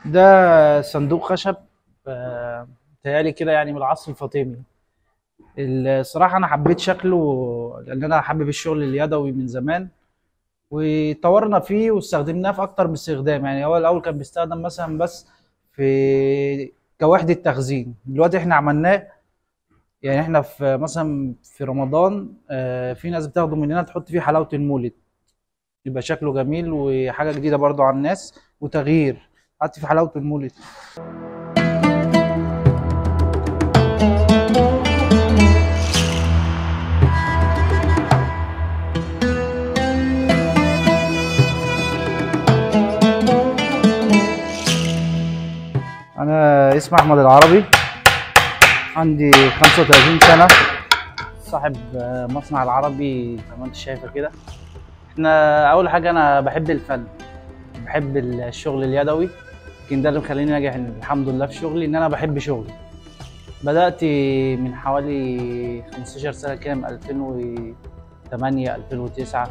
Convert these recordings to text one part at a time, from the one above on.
ده صندوق خشب آه، متهيألي كده يعني من العصر الفاطمي الصراحة أنا حبيت شكله لأن أنا حابب الشغل اليدوي من زمان وطورنا فيه واستخدمناه في أكتر من استخدام يعني هو الأول كان بيستخدم مثلا بس في كوحدة تخزين دلوقتي إحنا عملناه يعني إحنا في مثلا في رمضان آه، في ناس بتاخده مننا تحط فيه حلاوة المولد يبقى شكله جميل وحاجة جديدة برضو على الناس وتغيير حتى في حلاوة المولد أنا اسمي أحمد العربي عندي 35 سنة صاحب آه، مصنع العربي زي ما انت شايفة كده احنا أول حاجة أنا بحب الفن بحب الشغل اليدوي يمكن ده اللي مخليني ناجح الحمد لله في شغلي إن أنا بحب شغلي بدأت من حوالي 15 سنة كده من 2008 2009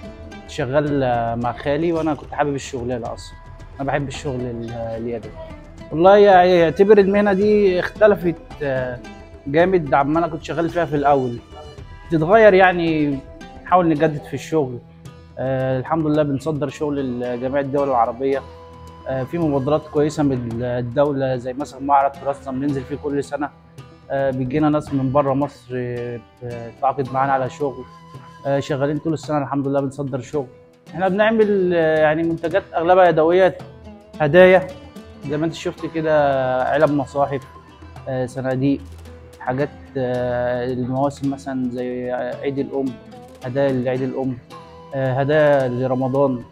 شغال آه، مع خالي وأنا كنت حابب الشغلانة أصلا أنا بحب الشغل ال- اليدوي والله يعني يعتبر المهنة دي اختلفت آه، جامد عما أنا كنت شغال فيها في الأول بتتغير يعني نحاول نجدد في الشغل آه الحمد لله بنصدر شغل لجميع الدول العربية آه في مبادرات كويسة من الدولة زي مثلا معرض فرصنا بننزل فيه كل سنة آه بيجينا ناس من بره مصر آه، بتتعاقد معانا على شغل آه شغالين طول السنة الحمد لله بنصدر شغل احنا بنعمل آه، يعني منتجات أغلبها يدوية هدايا زي ما انت شفت كده علب مصاحف آه، صناديق حاجات آه، المواسم مثلا زي عيد الأم هدايا لعيد الأم آه، هدايا لرمضان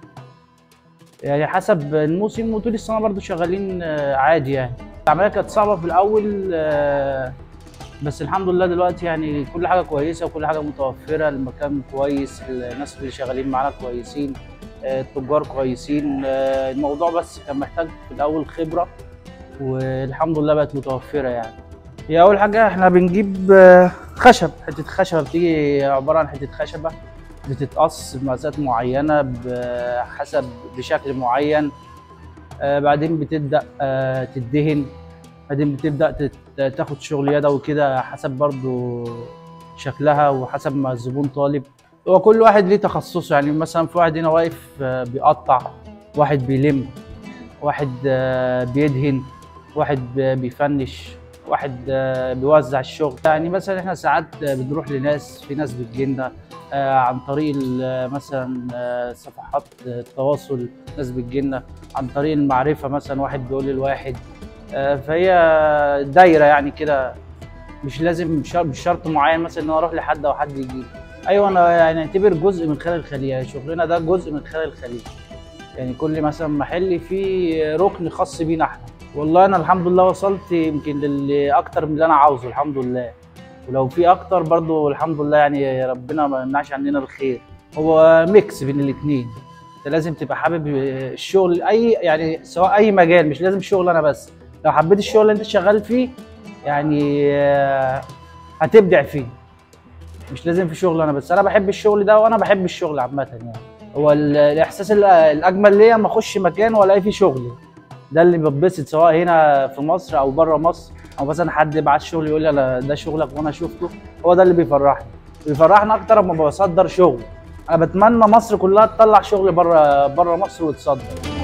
يعني حسب الموسم وطول السنة برضو شغالين آه، عادي يعني العملية كانت صعبة في الأول آه، بس الحمد لله دلوقتي يعني كل حاجة كويسة وكل حاجة متوفرة المكان كويس الناس اللي شغالين معانا كويسين آه، التجار كويسين آه، الموضوع بس كان محتاج في الأول خبرة والحمد لله بقت متوفرة يعني هي أول حاجة احنا بنجيب آه، خشب حتة خشبة بتيجي عبارة عن حتة خشبة بتتقص بمقاسات معينة بحسب بشكل معين آه، بعدين بتبدأ آه، تدهن بعدين بتبدأ تت- تاخد شغل يدوي كده حسب برضو شكلها وحسب ما الزبون طالب هو كل واحد ليه تخصصه يعني مثلا في واحد هنا واقف آه، بيقطع واحد بيلم واحد آه، بيدهن واحد ب- بيفنش واحد آه، بيوزع الشغل يعني مثلا احنا ساعات آه، بنروح لناس في ناس بتجينا آه، عن طريق ال- مثلا آه، صفحات التواصل ناس بتجينا عن طريق المعرفة مثلا واحد بيقول للواحد آه، فهي دايرة يعني كده مش لازم شر- مش شرط معين مثلا ان انا اروح لحد او حد يجي ايوه انا يعني اعتبر جزء من خلال الخليج يعني شغلنا ده جزء من خلال الخليج يعني كل مثلا محل فيه ركن خاص بينا احنا والله انا الحمد لله وصلت يمكن لاكتر من اللي انا عاوزه الحمد لله ولو في اكتر برضو الحمد لله يعني ربنا ما يمنعش عننا الخير هو ميكس بين الاثنين انت لازم تبقى حابب الشغل اي يعني سواء اي مجال مش لازم شغل انا بس لو حبيت الشغل اللي انت شغال فيه يعني آه، هتبدع فيه مش لازم في شغل انا بس انا بحب الشغل ده وانا بحب الشغل عامه يعني هو ال- الاحساس ال- الاجمل ليا ما اخش مكان والاقي فيه شغل ده اللي بتبسط سواء هنا في مصر او بره مصر او مثلا حد بعت شغل يقول لي انا ده شغلك وانا شفته هو ده اللي بيفرحني بيفرحني اكتر لما بصدر شغل انا بتمنى مصر كلها تطلع شغل بره بره مصر وتصدر